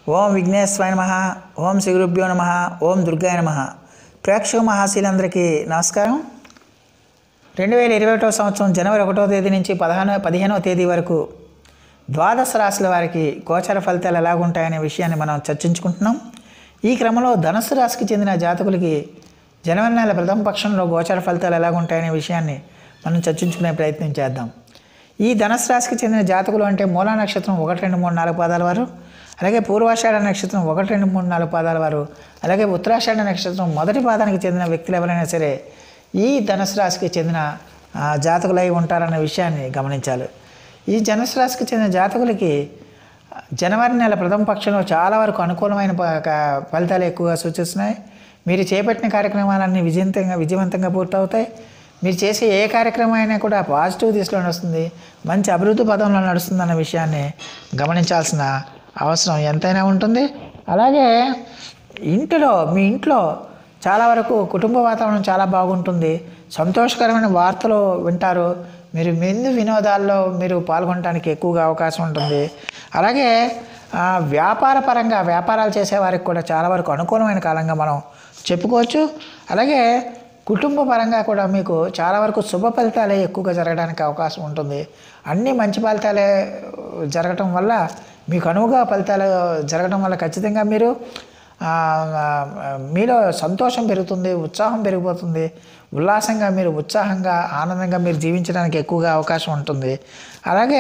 ఓం విఘ్నేశ్వరాయ నమ ఓం శ్రీగురుభ్యో నమ ఓం దుర్గాయ నమ ప్రేక్షక మహాశీలందరికీ నమస్కారం రెండు వేల ఇరవై ఒకటో సంవత్సరం జనవరి ఒకటో తేదీ నుంచి పదహానో పదిహేనవ తేదీ వరకు ద్వాదశ రాశుల వారికి గోచర ఫలితాలు ఎలాగుంటాయనే విషయాన్ని మనం చర్చించుకుంటున్నాం ఈ క్రమంలో ధనుసు రాశికి చెందిన జాతకులకి జనవరి నెల ప్రథమ పక్షంలో గోచర ఫలితాలు ఎలాగుంటాయనే విషయాన్ని మనం చర్చించుకునే ప్రయత్నం చేద్దాం ఈ ధనుసు రాశికి చెందిన జాతకులు అంటే మూలా నక్షత్రం ఒకటి రెండు మూడు నాలుగు పాదాల వారు అలాగే పూర్వాషాఢ నక్షత్రం ఒకటి రెండు మూడు నాలుగు పాదాల వారు అలాగే ఉత్తరాషాఢ నక్షత్రం మొదటి పాదానికి చెందిన వ్యక్తులు ఎవరైనా సరే ఈ ధనుసు రాశికి చెందిన ఆ, జాతకులై ఉంటారన్న విషయాన్ని గమనించాలి ఈ ధనుసు రాశికి చెందిన జాతకులకి జనవరి నెల ప్రథమ పక్షంలో చాలా వరకు అనుకూలమైన ప- క- ఫలితాలు ఎక్కువగా సూచిస్తున్నాయి మీరు చేపట్టిన కార్యక్రమాలన్నీ విజయంతంగా విజయవంతంగా పూర్తవుతాయి మీరు చేసే ఏ కార్యక్రమం అయినా కూడా పాజిటివ్ దిశలో నడుస్తుంది మంచి అభివృద్ధి పదంలో నడుస్తుందన్న విషయాన్ని గమనించాల్సిన అవసరం ఎంతైనా ఉంటుంది అలాగే ఇంటిలో మీ ఇంట్లో చాలా వరకు కుటుంబ వాతావరణం చాలా బాగుంటుంది సంతోషకరమైన వార్తలు వింటారు మీరు మెందు వినోదాల్లో మీరు పాల్గొనడానికి ఎక్కువగా అవకాశం ఉంటుంది అలాగే ఆ, వ్యాపార పరంగా వ్యాపారాలు చేసే వారికి కూడా చాలా వరకు అనుకూలమైన కాలంగా మనం చెప్పుకోవచ్చు అలాగే కుటుంబ పరంగా కూడా మీకు చాలా వరకు శుభ ఫలితాలే ఎక్కువగా జరగడానికి అవకాశం ఉంటుంది అన్ని మంచి ఫలితాలే జరగటం వల్ల మీకు అనువుగా ఫలితాలు జరగడం వల్ల ఖచ్చితంగా మీరు ఆ, ఆ, మీలో సంతోషం పెరుగుతుంది ఉత్సాహం పెరిగిపోతుంది ఉల్లాసంగా మీరు ఉత్సాహంగా ఆనందంగా మీరు జీవించడానికి ఎక్కువగా అవకాశం ఉంటుంది అలాగే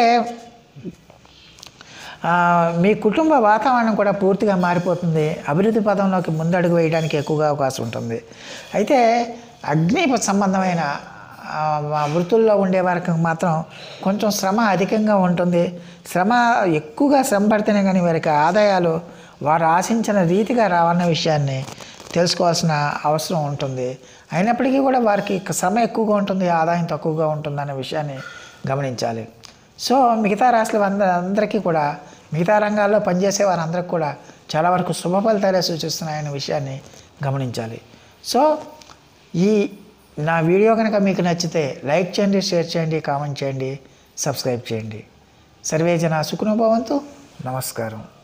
ఆ, మీ కుటుంబ వాతావరణం కూడా పూర్తిగా మారిపోతుంది అభివృద్ధి పదంలోకి ముందడుగు వేయడానికి ఎక్కువగా అవకాశం ఉంటుంది అయితే అగ్ని సంబంధమైన ఆ, మా వృత్తుల్లో ఉండే వారికి మాత్రం కొంచెం శ్రమ అధికంగా ఉంటుంది శ్రమ ఎక్కువగా శ్రమ పడితేనే కానీ వారికి ఆదాయాలు వారు ఆశించిన రీతిగా రావన్న విషయాన్ని తెలుసుకోవాల్సిన అవసరం ఉంటుంది అయినప్పటికీ కూడా వారికి శ్రమ ఎక్కువగా ఉంటుంది ఆదాయం తక్కువగా ఉంటుంది అనే విషయాన్ని గమనించాలి సో మిగతా రాశుల అందరూ అందరికీ కూడా మిగతా రంగాల్లో పనిచేసే వారందరికీ కూడా చాలా వరకు శుభ ఫలితాలే సూచిస్తున్నాయనే విషయాన్ని గమనించాలి సో ఈ నా వీడియో కనుక మీకు నచ్చితే లైక్ చేయండి షేర్ చేయండి కామెంట్ చేయండి సబ్స్క్రైబ్ చేయండి సర్వే జన సుఖనుభవంతు నమస్కారం